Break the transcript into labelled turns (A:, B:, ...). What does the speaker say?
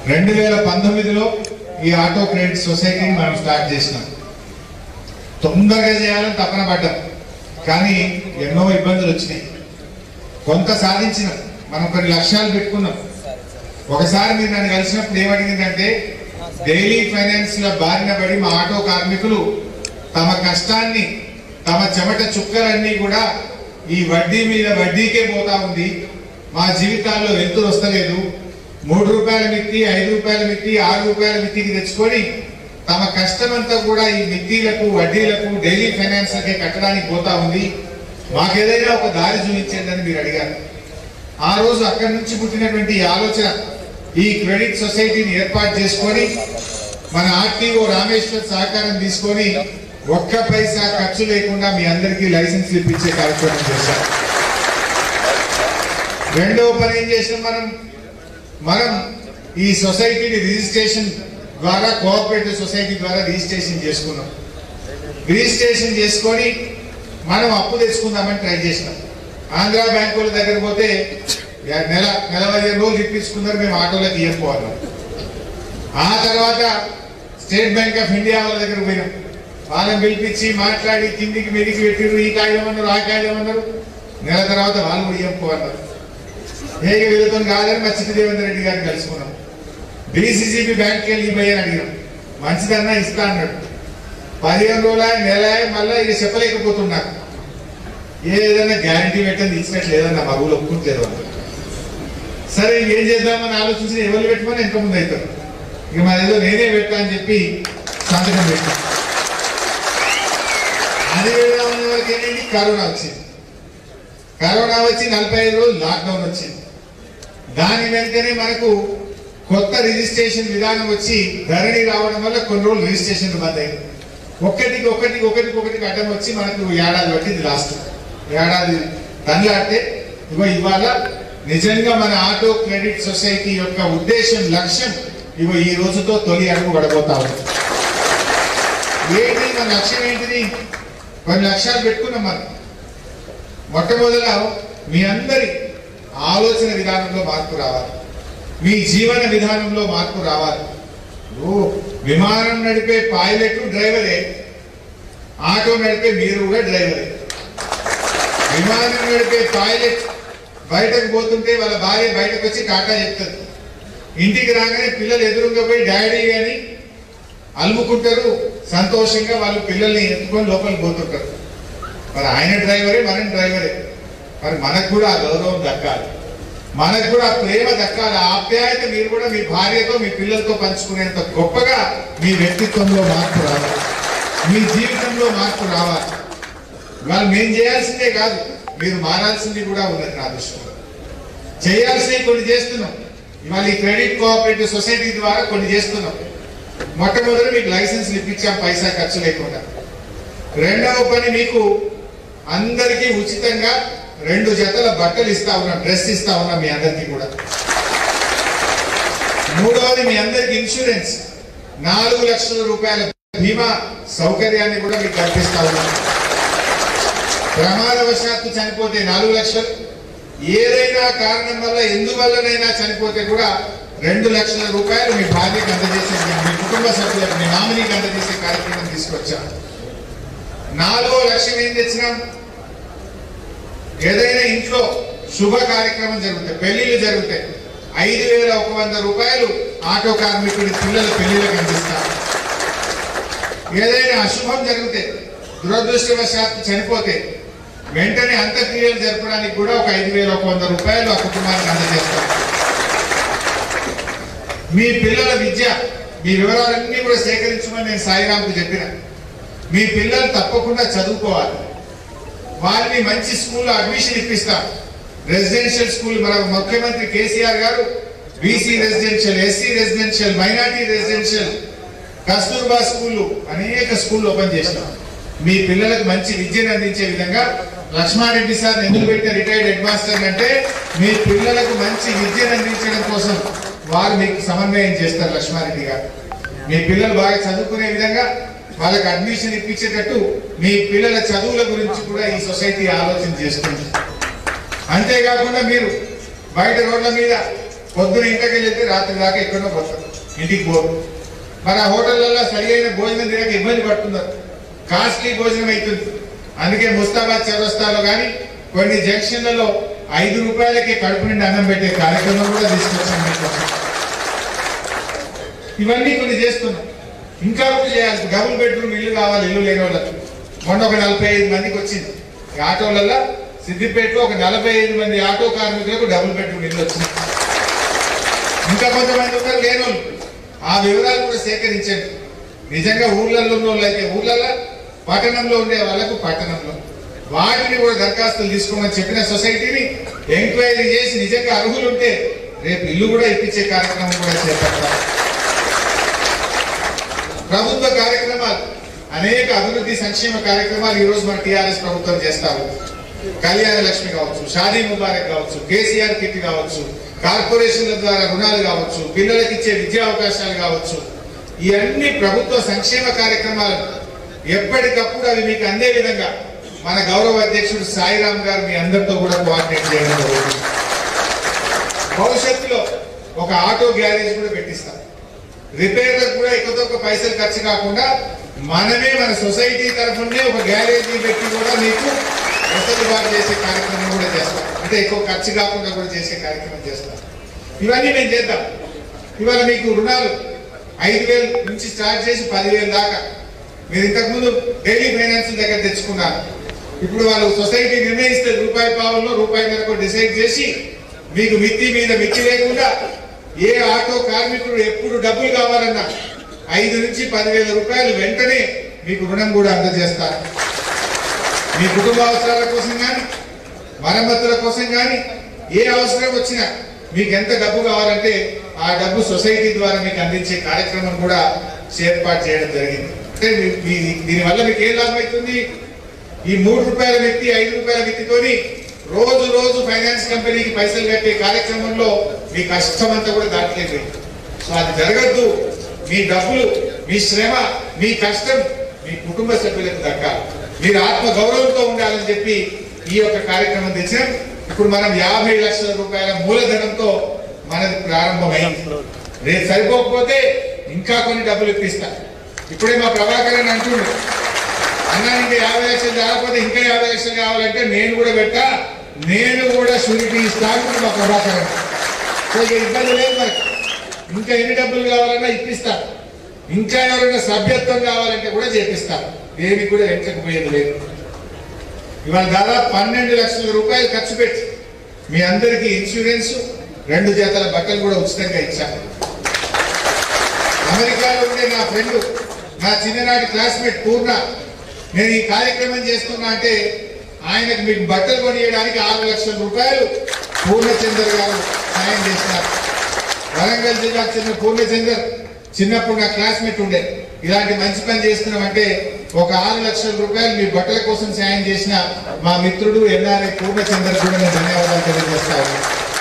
A: రెండు వేల పంతొమ్మిదిలో ఈ ఆటో క్రెడిట్ సొసైటీని మనం స్టార్ట్ చేసినాం తొందరగా చేయాలని తపన పడ్డాం కానీ ఎన్నో ఇబ్బందులు వచ్చినాయి కొంత సాధించినాం మనం కొన్ని లక్ష్యాలు పెట్టుకున్నాం ఒకసారి మీరు నన్ను కలిసినప్పుడు ఏమడిగిందంటే డైలీ ఫైనాన్స్ లో బారిన పడి మా ఆటో కార్మికులు తమ కష్టాన్ని తమ చెమట చుక్కలన్నీ కూడా ఈ వడ్డీ మీద వడ్డీకే పోతా ఉంది మా జీవితాల్లో వెలుతురు వస్తలేదు మూడు రూపాయల మిత్తి ఐదు రూపాయల మిత్తి ఆరు రూపాయల మిత్తికి తెచ్చుకొని తమ కష్టమంతా కూడా ఈ మిత్తిలకు వడ్డీలకు డైలీ ఫైనాన్స్ లకే కట్టడానికి పోతా ఉంది మాకేదైనా ఒక దారి చూపించండి అని మీరు అడిగారు ఆ రోజు అక్కడి నుంచి పుట్టినటువంటి ఈ ఆలోచన ఈ క్రెడిట్ సొసైటీని ఏర్పాటు చేసుకొని మన ఆర్టీఓ రామేశ్వర్ సహకారం తీసుకొని ఒక్క పైసా ఖర్చు లేకుండా మీ అందరికీ లైసెన్స్ ఇప్పించే కార్యక్రమం చేశాం రెండవ పని ఏం చేసాం మనం మనం ఈ సొసైటీని రిజిస్ట్రేషన్ ద్వారా కోఆపరేటివ్ సొసైటీ ద్వారా రిజిస్ట్రేషన్ చేసుకున్నాం రిజిస్ట్రేషన్ చేసుకొని మనం అప్పు తెచ్చుకుందామని ట్రై చేసినాం ఆంధ్ర బ్యాంకు వాళ్ళ దగ్గర పోతే యా- నెల నెల పదిహేను రోజులు ఇప్పించుకున్నారు మేము ఆటోలోకి ఇవ్వకపోవాలి ఆ తర్వాత స్టేట్ బ్యాంక్ ఆఫ్ ఇండియా వాళ్ళ దగ్గర పోయినాం వాళ్ళని పిలిపించి మాట్లాడి కిందికి మీదికి పెట్టిరు ఈ కాగితం అన్నారు ఆ కాగితం అన్నారు నెల తర్వాత వాళ్ళు కూడా ఇవ్వకపోన్నారు హేగ వీళ్ళతో కాదని మా చిట్టి దేవేంద్ర రెడ్డి గారిని కలుసుకున్నాం బీసీసీబీ బ్యాంక్కి వెళ్ళి ఇవ్వని అడిగినాం మంచిదన్నా ఇస్తా అన్నాడు పదిహేను రోజుల నెల మళ్ళీ ఇక చెప్పలేకపోతున్నా ఏదైనా గ్యారంటీ పెట్టని ఇచ్చినట్లు లేదన్నా మా ఊళ్ళో ఒప్పుకుంటలేదు వాళ్ళు సరే ఏం చేద్దామని ఆలోచించి ఎవరు పెట్టుకొని ఎంత ముందు అవుతారు ఇక మరి ఏదో నేనే పెట్టా అని చెప్పి సంతకం పెట్టా అది పెడదామనే వరకు ఏంటంటే కరోనా వచ్చింది కరోనా వచ్చి నలభై ఐదు రోజులు లాక్డౌన్ వచ్చింది దాని వెంటనే మనకు కొత్త రిజిస్ట్రేషన్ విధానం వచ్చి ధరణి రావడం వల్ల కొన్ని రోజులు రిజిస్ట్రేషన్ బంద్ అయింది ఒక్కటికి ఒకటికి ఒకటికి ఒకటికి అడ్డం వచ్చి మనకు ఏడాది పట్టింది లాస్ట్ ఏడాది తండ్లాడితే ఇగో ఇవాళ నిజంగా మన ఆటో క్రెడిట్ సొసైటీ యొక్క ఉద్దేశం లక్ష్యం ఇగో ఈ రోజుతో తొలి అడుగు పడబోతా ఉంది ఏంటి మన లక్ష్యం ఏంటిది కొన్ని లక్ష్యాలు పెట్టుకున్నాం మనం మొట్టమొదట మీ అందరి ఆలోచన విధానంలో మార్పు రావాలి మీ జీవన విధానంలో మార్పు రావాలి ఓ, విమానం నడిపే పైలట్ డ్రైవరే ఆటో నడిపే మీరు కూడా డ్రైవరే విమానం నడిపే పైలట్ బయటకు పోతుంటే వాళ్ళ భార్య బయటకు వచ్చి టాటా చెప్తుంది ఇంటికి రాగానే పిల్లలు ఎదురుగా పోయి డాడీ అని అలుముకుంటారు సంతోషంగా వాళ్ళు పిల్లల్ని ఎత్తుకొని లోపలికి పోతుంటారు మరి ఆయన డ్రైవరే మనం డ్రైవరే మరి మనకు కూడా ఆ గౌరవం దక్కాలి మనకు కూడా ఆ ప్రేమ దక్కాలి ఆ ఆప్యాయత మీరు కూడా మీ భార్యతో మీ పిల్లలతో పంచుకునేంత గొప్పగా మీ వ్యక్తిత్వంలో మార్పు రావాలి మీ జీవితంలో మార్పు రావాలి వాళ్ళు మేము చేయాల్సిందే కాదు మీరు మారాల్సింది కూడా ఉన్నది నా దృష్టిలో చేయాల్సినవి కొన్ని చేస్తున్నాం ఇవాళ ఈ క్రెడిట్ కోఆపరేటివ్ సొసైటీ ద్వారా కొన్ని చేస్తున్నాం మొట్టమొదటి మీకు లైసెన్స్ ఇప్పించాం పైసా ఖర్చు లేకుండా రెండవ పని మీకు అందరికీ ఉచితంగా రెండు జతల బట్టలు ఇస్తా ఉన్నాం డ్రెస్ ఇస్తా ఉన్నాం మీ అందరికీ కూడా మూడవది మీ అందరికి ఇన్సూరెన్స్ నాలుగు లక్షల రూపాయల బీమా సౌకర్యాన్ని కూడా మీకు కల్పిస్తా ఉన్నాం ప్రమాదవశాత్తు చనిపోతే నాలుగు లక్షలు ఏదైనా కారణం వల్ల ఎందువల్లనైనా చనిపోతే కూడా రెండు లక్షల రూపాయలు మీ భార్యకు అందజేసే మీ కుటుంబ సభ్యులకు మీ నామినీకి అందజేసే కార్యక్రమం తీసుకొచ్చాం నాలుగో లక్ష్యం ఏం తెచ్చినాం ఏదైనా ఇంట్లో శుభ కార్యక్రమం జరుగుతాయి పెళ్లిళ్ళు జరుగుతాయి ఐదు వేల ఒక వంద రూపాయలు ఆటో కార్మికుడి పిల్లల పెళ్లిళ్ళకి అందిస్తారు ఏదైనా అశుభం జరిగితే దురదృష్టవశాత్తు చనిపోతే వెంటనే అంత్యక్రియలు జరపడానికి కూడా ఒక ఐదు వేల ఒక వంద రూపాయలు ఆ కుటుంబానికి అందజేస్తారు మీ పిల్లల విద్య మీ వివరాలన్నీ కూడా సేకరించమని నేను సాయిరాంకు చెప్పిన మీ పిల్లలు తప్పకుండా చదువుకోవాలి వారిని మంచి స్కూల్లో అడ్మిషన్ ఇప్పిస్తాం రెసిడెన్షియల్ స్కూల్ మన ముఖ్యమంత్రి కేసీఆర్ గారు BC residential SC residential minority residential Kasturba స్కూళ్ళు అనేక స్కూళ్ళు ఓపెన్ చేసినాం మీ పిల్లలకు మంచి విద్యను అందించే విధంగా లక్ష్మారెడ్డి సార్ ఎందుకు పెట్టిన రిటైర్డ్ హెడ్ మాస్టర్ అంటే మీ పిల్లలకు మంచి విద్యను అందించడం కోసం వారు మీకు సమన్వయం చేస్తారు లక్ష్మారెడ్డి గారు మీ పిల్లలు బాగా చదువుకునే విధంగా వాళ్ళకి అడ్మిషన్ ఇప్పించేటట్టు మీ పిల్లల చదువుల గురించి కూడా ఈ సొసైటీ ఆలోచన చేస్తుంది అంతేకాకుండా మీరు బయట రోడ్ల మీద పొద్దున ఇంటికి వెళ్తే రాత్రి దాకా ఎక్కడో పోతారు ఇంటికి పోరు మరి ఆ హోటళ్లలో సరియైన భోజనం తినక ఇబ్బంది పడుతున్నారు కాస్ట్లీ భోజనం అవుతుంది అందుకే ముస్తాబాద్ చౌరస్తాలో కానీ కొన్ని జంక్షన్లలో ఐదు రూపాయలకి కడుపు నిండి అన్నం పెట్టే కార్యక్రమం కూడా తీసుకొచ్చాం మీకోసం. ఇవన్నీ కొన్ని చేస్తున్నాం ఇంకా కూడా చేయాలి డబుల్ బెడ్రూమ్ ఇల్లు కావాలి ఇల్లు లేని వాళ్ళకి మొన్న ఒక నలభై ఐదు మందికి వచ్చింది ఈ ఆటోలలో సిద్దిపేటలో ఒక నలభై ఐదు మంది ఆటో కార్మికులకు డబుల్ బెడ్రూమ్ ఇల్లు వచ్చింది ఇంకా కొంతమంది ఉన్నారు లేని వాళ్ళు ఆ వివరాలు కూడా సేకరించండి నిజంగా ఊర్లలో ఉన్న వాళ్ళు అయితే ఊర్లలో పట్టణంలో ఉండే వాళ్ళకు పట్టణంలో వాటిని కూడా దరఖాస్తులు తీసుకోమని చెప్పిన సొసైటీని ఎంక్వైరీ చేసి నిజంగా అర్హులు ఉంటే రేపు ఇల్లు కూడా ఇప్పించే కార్యక్రమం కూడా చేపడతాం ప్రభుత్వ కార్యక్రమాలు అనేక అభివృద్ధి సంక్షేమ కార్యక్రమాలు ఈ రోజు మన టిఆర్ఎస్ ప్రభుత్వం చేస్తారు కళ్యాణ లక్ష్మి కావచ్చు షాదీ ముబారక్ కావచ్చు కేసీఆర్ కిట్ కావచ్చు కార్పొరేషన్ల ద్వారా రుణాలు కావచ్చు పిల్లలకి ఇచ్చే విద్యా అవకాశాలు కావచ్చు ఇవన్నీ ప్రభుత్వ సంక్షేమ కార్యక్రమాలు ఎప్పటికప్పుడు అవి మీకు అందే విధంగా మన గౌరవ అధ్యక్షుడు సాయిరామ్ గారు మీ అందరితో కూడా కోఆర్డినేట్ చేయడం జరుగుతుంది భవిష్యత్తులో ఒక ఆటో గ్యారేజ్ కూడా పెట్టిస్తాం రిపేర్లకు కూడా ఎక్కువ తక్కువ పైసలు ఖర్చు కాకుండా మనమే మన సొసైటీ తరఫునే ఒక గ్యారేజీ పెట్టి కూడా మీకు వెసులుబాటు చేసే కార్యక్రమం కూడా చేస్తాం అంటే ఎక్కువ ఖర్చు కాకుండా కూడా చేసే కార్యక్రమం చేస్తాం ఇవన్నీ మేము చేద్దాం ఇవాళ మీకు రుణాలు ఐదు వేలు నుంచి స్టార్ట్ చేసి పదివేలు దాకా మీరు ఇంతకుముందు డైలీ ఫైనాన్స్ దగ్గర తెచ్చుకున్నారు ఇప్పుడు వాళ్ళు సొసైటీ నిర్ణయిస్తే రూపాయి పావుల్లో రూపాయి మేరకు డిసైడ్ చేసి మీకు మిత్తి మీద మిత్తి లేకుండా ఏ ఆటో కార్మికుడు ఎప్పుడు డబ్బులు కావాలన్నా ఐదు నుంచి పదివేల రూపాయలు వెంటనే మీకు రుణం కూడా అందజేస్తారు మీ కుటుంబ అవసరాల కోసం కానీ మరమ్మతుల కోసం కానీ ఏ అవసరం వచ్చినా మీకు ఎంత డబ్బు కావాలంటే ఆ డబ్బు సొసైటీ ద్వారా మీకు అందించే కార్యక్రమం కూడా ఏర్పాటు చేయడం జరిగింది అంటే మీ- మీ- దీనివల్ల మీకు ఏం లాభం అవుతుంది ఈ మూడు రూపాయల వ్యక్తి ఐదు రూపాయల వ్యక్తితోని రోజు రోజు ఫైనాన్స్ కంపెనీకి పైసలు కట్టే కార్యక్రమంలో మీ కష్టం అంతా కూడా దాటిలేదు సో అది జరగద్దు మీ డబ్బులు మీ శ్రమ మీ కష్టం మీ కుటుంబ సభ్యులకు దక్కాలి మీరు ఆత్మ గౌరవంతో ఉండాలని చెప్పి ఈ యొక్క కార్యక్రమం తెచ్చాం ఇప్పుడు మనం యాభై లక్షల రూపాయల మూలధనంతో మనది ప్రారంభమైంది రేపు సరిపోకపోతే ఇంకా కొన్ని డబ్బులు ఇప్పిస్తా ఇప్పుడే మా ప్రభాకర్ అని అంటుండు అన్నా ఇంకా యాభై లక్షలు కాకపోతే ఇంకా యాభై లక్షలు కావాలంటే నేను కూడా పెట్టా నేను కూడా షూరిటీ ఇస్తాను మా ప్రభాకర్ అన్న. సో ఇక ఇబ్బంది లేదు మరి ఇంకా ఎన్ని డబ్బులు కావాలన్నా ఇప్పిస్తా ఇంకా ఎవరైనా సభ్యత్వం కావాలంటే కూడా చేపిస్తారు దేనికి కూడా వెంటకపోయేది లేదు ఇవాళ దాదాపు పన్నెండు లక్షల రూపాయలు ఖర్చు పెట్టి మీ అందరికీ ఇన్సూరెన్స్ రెండు జతల బట్టలు కూడా ఉచితంగా ఇచ్చాను అమెరికాలో ఉండే నా ఫ్రెండ్ నా చిన్ననాటి క్లాస్మేట్ పూర్ణ నేను ఈ కార్యక్రమం చేస్తున్నా అంటే ఆయనకు మీకు బట్టలు కొనియడానికి ఆరు లక్షల రూపాయలు పూర్ణచందర్ గారు సాయం చేసినారు వరంగల్ జిల్లాకు చెందిన పూర్ణచందర్ చిన్నప్పుడు నా క్లాస్మేట్ ఉండే ఇలాంటి మంచి పని చేస్తున్నామంటే ఒక ఆరు లక్షల రూపాయలు మీ బట్టల కోసం సాయం చేసిన మా మిత్రుడు ఎన్ఆర్ఐ పూర్ణచందర్ కూడా నేను ధన్యవాదాలు తెలియజేస్తా ఉన్నాను